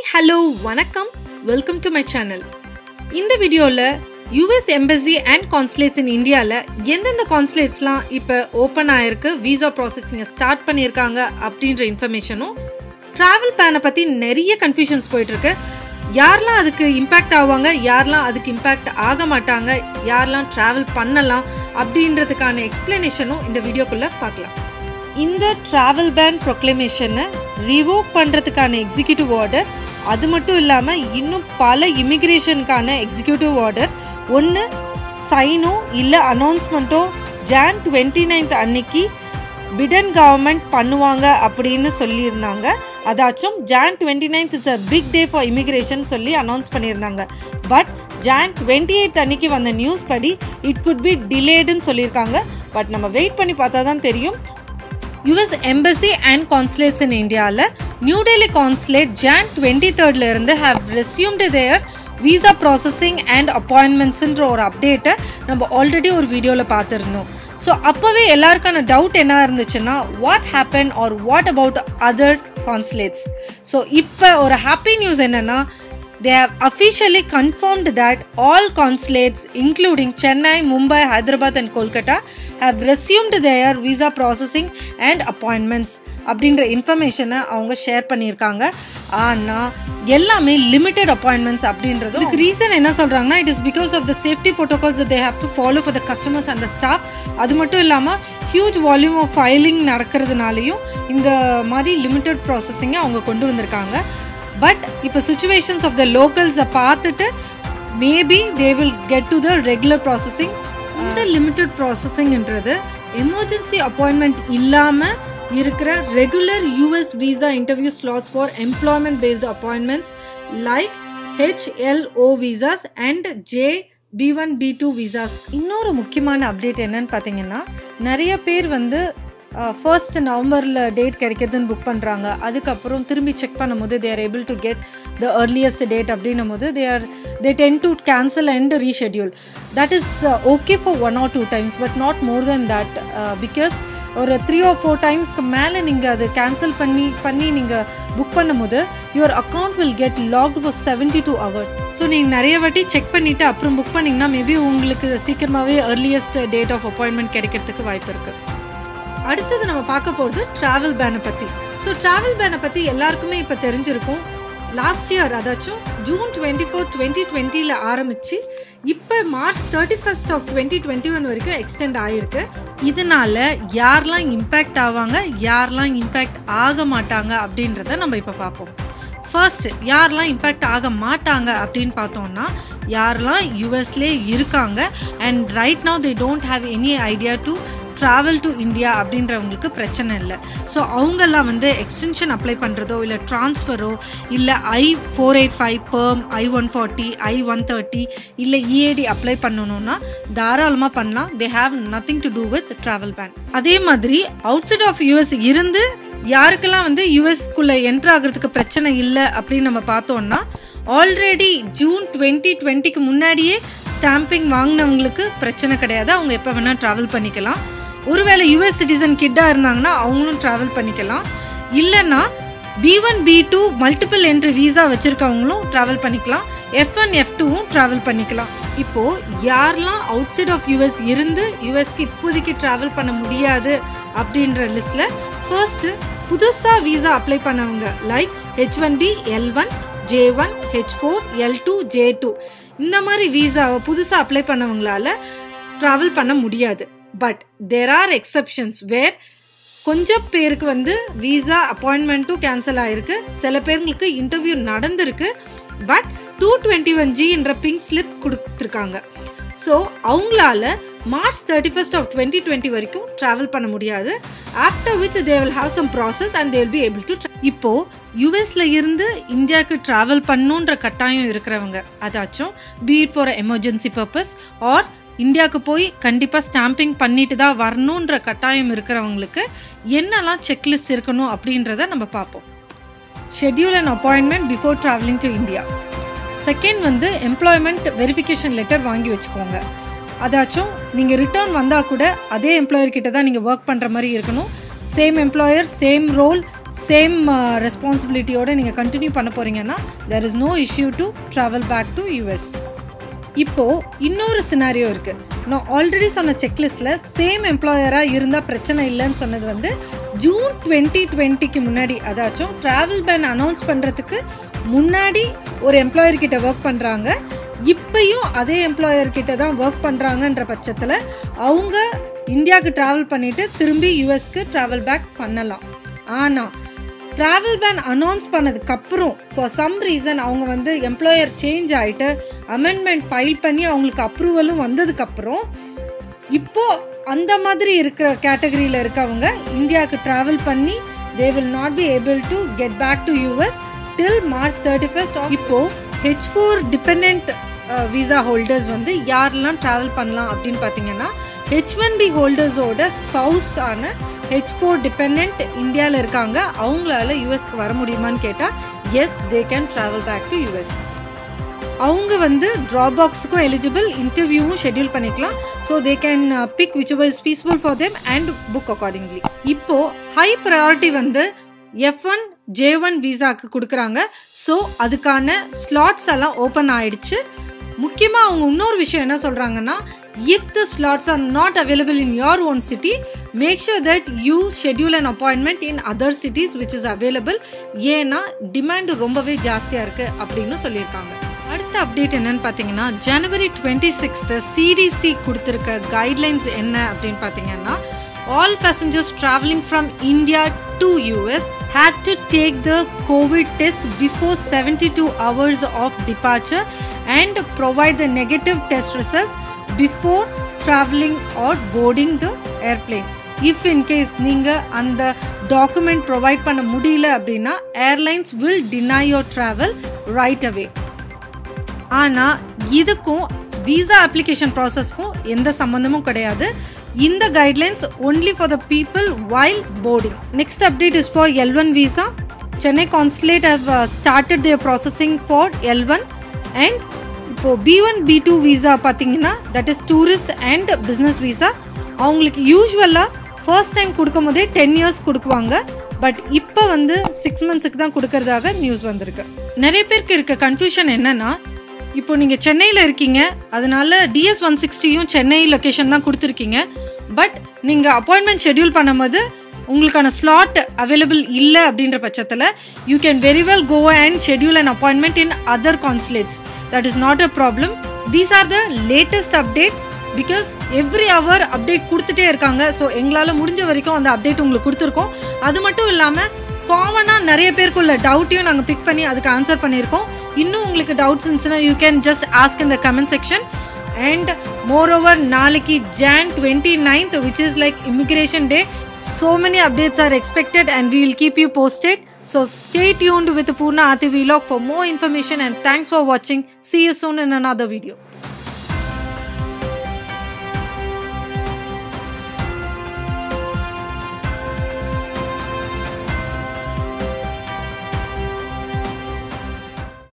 Hello வணக்கம் welcome to my channel இந்த வீடியோவில் US embassy and consulates in இந்தியாவில் எந்தெந்த கான்சுலேட்ஸ்லாம் இப்போ ஓப்பன் ஆயிருக்கு விசா ப்ராசஸிங்கை ஸ்டார்ட் பண்ணியிருக்காங்க அப்படின்ற இன்ஃபர்மேஷனும் ட்ராவல் பேனை பற்றி நிறைய கன்ஃபியூஷன்ஸ் போயிட்டுருக்கு யாரெல்லாம் அதுக்கு இம்பேக்ட் ஆவாங்க யாரெல்லாம் அதுக்கு இம்பேக்ட் ஆக மாட்டாங்க யாரெல்லாம் ட்ராவல் பண்ணலாம் அப்படின்றதுக்கான எக்ஸ்பிளனேஷனும் இந்த வீடியோக்குள்ளே பார்க்கலாம் இந்த ட்ராவல் பேன் ப்ரொக்ளமேஷனை ரிவோக் பண்ணுறதுக்கான எக்ஸிக்யூட்டிவ் ஆர்டர் அது மட்டும் இல்லாமல் இன்னும் பல இமிக்ரேஷனுக்கான எக்ஸிக்யூட்டிவ் ஆர்டர் ஒன்று சைனோ இல்லை அனௌன்ஸ்மெண்ட்டோ ஜான் டுவெண்ட்டி நைன்த் அன்னைக்கு பிடன் கவர்மெண்ட் பண்ணுவாங்க அப்படின்னு சொல்லியிருந்தாங்க அதாச்சும் Jan twenty ninth is a big day for immigration சொல்லி அனௌன்ஸ் பண்ணியிருந்தாங்க பட் ஜான் டுவெண்ட்டி எயித் அன்னைக்கு வந்த நியூஸ் படி இட் குட் பி டிலேடுன்னு சொல்லியிருக்காங்க பட் நம்ம வெயிட் பண்ணி பார்த்தா தான் தெரியும் US embassy and consulates in இந்தியாவில் New Delhi consulate Jan twenty தேர்ட்ல இருந்து have resumed their visa processing and அப்பாயின்மெண்ட்ஸ்ன்ற ஒரு அப்டேட்டை நம்ம ஆல்ரெடி ஒரு வீடியோவில் பார்த்துருந்தோம் ஸோ அப்போவே எல்லாருக்கான டவுட் என்ன இருந்துச்சுன்னா what happen or what about other consulates so இப்போ ஒரு ஹாப்பி நியூஸ் என்னன்னா they have officially confirmed that all consulates including chennai mumbai hyderabad and kolkata have resumed their visa processing and appointments அப்படின்ற இன்ஃபர்மேஷனை அவங்க share பண்ணியிருக்காங்க ஆனால் எல்லாமே limited appointments அப்படின்றது இதுக்கு ரீசன் என்ன சொல்கிறாங்கன்னா it is because of the safety protocols they have to follow for the customers and the staff அது மட்டும் இல்லாமல் ஹியூஜ் வால்யூம் ஆஃப் ஃபைலிங் நடக்கிறதுனாலையும் இந்த மாதிரி லிமிட்டட் ப்ராசஸிங்கை அவங்க கொண்டு வந்திருக்காங்க பட் இப்போ சுச்சுவேஷன்ஸ் ஆஃப் த லோக்கல்ஸை பார்த்துட்டு maybe they will get to the regular processing இந்த லிமிட்டட் ப்ராசஸிங்ன்றது எமர்ஜென்சி அப்பாயின்மெண்ட் இல்லாமல் இருக்கிற regular US visa interview slots for employment based appointments like HLO visas and J B one B two visas இன்னொரு முக்கியமான update என்னன்னு பார்த்தீங்கன்னா நிறைய பேர் வந்து ஃபர்ஸ்ட் நவம்பரில் டேட் கிடைக்கிறதுன்னு புக் பண்ணுறாங்க அதுக்கப்புறம் திரும்பி செக் பண்ணும்போது they are able to get the earliest date அப்படின்னும் போது they are they tend to cancel and reschedule that is okay for one or two times but not more than that because ஒரு three or four டைம்ஸ்க்கு மேலே நீங்கள் அது cancel பண்ணி பண்ணி நீங்கள் புக் பண்ணும்போது your account will get locked for seventy two hours so நீங்கள் நிறைய வாட்டி செக் பண்ணிவிட்டு அப்புறம் புக் பண்ணிங்கன்னா மேபி உங்களுக்கு சீக்கிரமாகவே ஏர்லியஸ்ட் டேட் ஆஃப் அப்பாயின்மெண்ட் கிடைக்கிறதுக்கு வாய்ப்பு இருக்குது அடுத்தது நம்ம பார்க்க போகிறது ட்ராவல் பேனை பற்றி ஸோ ட்ராவல் பேனை பற்றி எல்லாருக்குமே இப்போ தெரிஞ்சிருக்கும் லாஸ்ட் இயர் அதாச்சும் ஜூன் டுவெண்ட்டி ஃபோர் டுவெண்ட்டி டுவெண்ட்டியில் ஆரம்பித்து இப்போ March thirty first of twenty twenty one வரைக்கும் எக்ஸ்டெண்ட் ஆகிருக்கு இதனால யாரெல்லாம் இம்பேக்ட் ஆவாங்க யாரெல்லாம் இம்பேக்ட் ஆக மாட்டாங்க அப்படின்றத நம்ம இப்போ பார்ப்போம் ஃபர்ஸ்ட் யாரெல்லாம் இம்பேக்ட் ஆக மாட்டாங்க அப்படின்னு பார்த்தோம்னா யாரெல்லாம் யூஎஸ்லே இருக்காங்க and right now they don't have any idea to travel to India அப்படின்றவங்களுக்கு பிரச்சனை இல்லை ஸோ அவங்கெல்லாம் வந்து எக்ஸ்டென்ஷன் அப்ளை பண்ணுறதோ இல்லை ட்ரான்ஸ்ஃபரோ இல்லை I four eight five form I one forty I one thirty இல்லை இஏடி அப்ளை பண்ணணும்னா தாராளமாக பண்ணலாம் they have nothing to do with travel ban அதே மாதிரி அவுட் சைட் ஆஃப் யூஎஸ் இருந்து யாருக்கெல்லாம் வந்து யூஎஸ்குள்ளே என்ட்ரு ஆகிறதுக்கு பிரச்சனை இல்லை அப்படின்னு நம்ம பார்த்தோம்னா ஆல்ரெடி ஜூன் டுவெண்ட்டி டுவெண்ட்டிக்கு முன்னாடியே ஸ்டாம்பிங் வாங்கினவங்களுக்கு பிரச்சனை கிடையாது அவங்க எப்போ வேணால் ட்ராவல் பண்ணிக்கலாம் ஒருவேளை யூஎஸ் சிட்டிசன் கிட்டாக இருந்தாங்கன்னா அவங்களும் ட்ராவல் பண்ணிக்கலாம் இல்லைன்னா B one B two multiple entry visa வச்சுருக்கவங்களும் ட்ராவல் பண்ணிக்கலாம் எஃப் ஒன் எஃப் டூவும் ட்ராவல் பண்ணிக்கலாம் இப்போ யாரெல்லாம் அவுட் சைட் ஆஃப் யூஎஸ் இருந்து யூஎஸ்க்கு இப்போதைக்கு ட்ராவல் பண்ண முடியாது அப்படின்ற லிஸ்ட்ல ஃபர்ஸ்ட் புதுசாக வீசா அப்ளை பண்ணவங்க like H one B L one J one H four L two J two இந்த மாதிரி வீசாவை புதுசாக அப்ளை பண்ணவங்களால ட்ராவல் பண்ண முடியாது but there are exceptions where கொஞ்சம் பேருக்கு வந்து விசா அப்பாயின்மெண்ட்டும் கேன்சல் ஆயிருக்கு சில பேருக்கு இன்டர்வியூ நடந்திருக்கு பட் டூ டுவெண்ட்டி ஒன் ஜின்ற பிங்க் ஸ்லிப் கொடுத்துருக்காங்க ஸோ அவங்களால March thirty first of twenty twenty வரைக்கும் ட்ராவல் பண்ண முடியாது after which they will have some process and they will be able to இப்போ யூஎஸ்ல இருந்து இந்தியாவுக்கு ட்ராவல் பண்ணுன்ற கட்டாயம் இருக்கிறவங்க அதாச்சும் be it for emergency purpose or இந்தியாவுக்கு போய் கண்டிப்பாக ஸ்டாம்பிங் பண்ணிட்டு தான் வரணுன்ற கட்டாயம் இருக்கிறவங்களுக்கு என்னெல்லாம் செக்லிஸ்ட் இருக்கணும் அப்படின்றத நம்ம பார்ப்போம் schedule and appointment before travelling to India second வந்து எம்ப்ளாய்மெண்ட் வெரிஃபிகேஷன் லெட்டர் வாங்கி வச்சுக்கோங்க அதாச்சும் நீங்கள் ரிட்டர்ன் வந்தால் கூட அதே எம்ப்ளாயர் கிட்ட தான் நீங்கள் ஒர்க் பண்ணுற மாதிரி இருக்கணும் same employer same role same ரெஸ்பான்சிபிலிட்டியோட நீங்கள் கண்டினியூ பண்ண போகிறீங்கன்னா there is no issue to travel back to US இப்போ இன்னொரு சினாரியோ இருக்கு நான் ஆல்ரெடி சொன்ன செக்லிஸ்ட்ல சேம் எம்ப்ளாயரா இருந்தா பிரச்சனை இல்லைன்னு சொன்னது வந்து ஜூன் டுவெண்ட்டி டுவெண்ட்டிக்கு முன்னாடி அதாச்சும் டிராவல் பேன் அனௌன்ஸ் பண்றதுக்கு முன்னாடி ஒரு எம்ப்ளாயர் கிட்ட ஒர்க் பண்றாங்க இப்பயும் அதே எம்ப்ளாயர் கிட்ட தான் ஒர்க் பண்றாங்கன்ற பட்சத்துல அவங்க இந்தியாவுக்கு டிராவல் பண்ணிட்டு திரும்பி யூஎஸ்க்கு டிராவல் பேக் பண்ணலாம் ஆனா டிராவல் பேன் அனௌன்ஸ் பண்ணதுக்கு அப்புறம் ஃபார் சம் ரீசன் அவங்க வந்து எம்ப்ளாயர் சேஞ்ச் ஆயிட்டு அமெண்ட்மெண்ட் ஃபைல் பண்ணி அவங்களுக்கு அப்ரூவலும் வந்ததுக்கு அப்புறம் இப்போ அந்த மாதிரி இருக்கிற கேட்டகரியில் இருக்கவங்க இந்தியாவுக்கு டிராவல் பண்ணி they will not be able to get back to US till March thirty first இப்போ H four dependent visa holders வந்து யாரெல்லாம் டிராவல் பண்ணலாம் அப்படின்னு பார்த்தீங்கன்னா ஹெச் ஒன் பி ஹோல்டர்ஸோட ஸ்பவுஸ் ஆன ஹெச் ஃபோர் டிபெண்ட் இந்தியாவில் இருக்காங்க அவங்களால யூஎஸ்க்கு வர முடியுமான்னு கேட்டால் yes they can travel back to US அவங்க வந்து ட்ராப் பாக்ஸுக்கும் எலிஜிபிள் இன்டர்வியூவும் ஷெட்யூல் பண்ணிக்கலாம் so they can pick which is peaceful for them and book accordingly இப்போ ஹை ப்ரையாரிட்டி வந்து எஃப் ஒன் ஜே ஒன் விசாக்கு கொடுக்குறாங்க ஸோ அதுக்கான ஸ்லாட்ஸ் எல்லாம் ஓப்பன் ஆயிடுச்சு முக்கியமாக அவங்க இன்னொரு விஷயம் என்ன சொல்கிறாங்கன்னா if the slots are not available in your own city make sure that you schedule an appointment in other cities which is available ஏன்னா டிமாண்ட் ரொம்பவே ஜாஸ்தியாக இருக்குது அப்படின்னு சொல்லியிருக்காங்க அடுத்த அப்டேட் என்னன்னு பார்த்தீங்கன்னா ஜனவரி டுவெண்ட்டி சிக்ஸ்த்து சிடிசி கொடுத்துருக்க கைட்லைன்ஸ் என்ன அப்படின்னு பார்த்தீங்கன்னா all passengers travelling from India to US have to take the COVID test before 72 hours of departure and provide the negative test results before traveling or boarding the airplane. If in case நீங்கள் அந்த document provide பண்ண முடியல அப்படின்னா airlines will deny your travel right away ஆனால் இதுக்கும் visa application ப்ராசஸ்க்கும் எந்த சம்மந்தமும் கிடையாது இந்த guidelines only for the people while boarding next update is for L one visa Chennai consulate have started their processing for L one and இப்போ B one B two visa பார்த்தீங்கன்னா that is tourist and business visa அவங்களுக்கு யூஸ்வலாக first time கொடுக்கும் போதே ten years கொடுக்குவாங்க but இப்போ வந்து six மந்த்ஸுக்கு தான் கொடுக்கறதாக news வந்திருக்கு நிறைய பேருக்கு இருக்க கன்ஃபியூஷன் என்னன்னா இப்போ நீங்கள் சென்னையில் இருக்கீங்க அதனால டிஎஸ் ஒன் சிக்ஸ்டியும் சென்னை லொக்கேஷன் தான் கொடுத்துருக்கீங்க பட் நீங்கள் அப்பாயின்மெண்ட் ஷெட்யூல் பண்ணும்போது உங்களுக்கான ஸ்லாட் அவைலபிள் இல்லை அப்படின்ற பட்சத்தில் you can very well go and schedule and appointment in other consulates that is not a problem these are the latest update because every hour update கொடுத்துட்டே இருக்காங்க so எங்களால் முடிஞ்ச வரைக்கும் அந்த அப்டேட் உங்களுக்கு கொடுத்துருக்கோம் அது மட்டும் இல்லாமல் காமனாக நிறைய பேருக்குள்ள டவுட்டையும் நாங்கள் பிக் பண்ணி அதுக்கு ஆன்சர் பண்ணியிருக்கோம் இன்னும் உங்களுக்கு டவுட்ஸ் இருந்துச்சுன்னா you can just ask in the comment section and moreover நாளைக்கு Jan twenty ninth which is like immigration day so many updates are expected and we will keep you posted so stay tuned with purna ati vlog for more information and thanks for watching see you soon in another video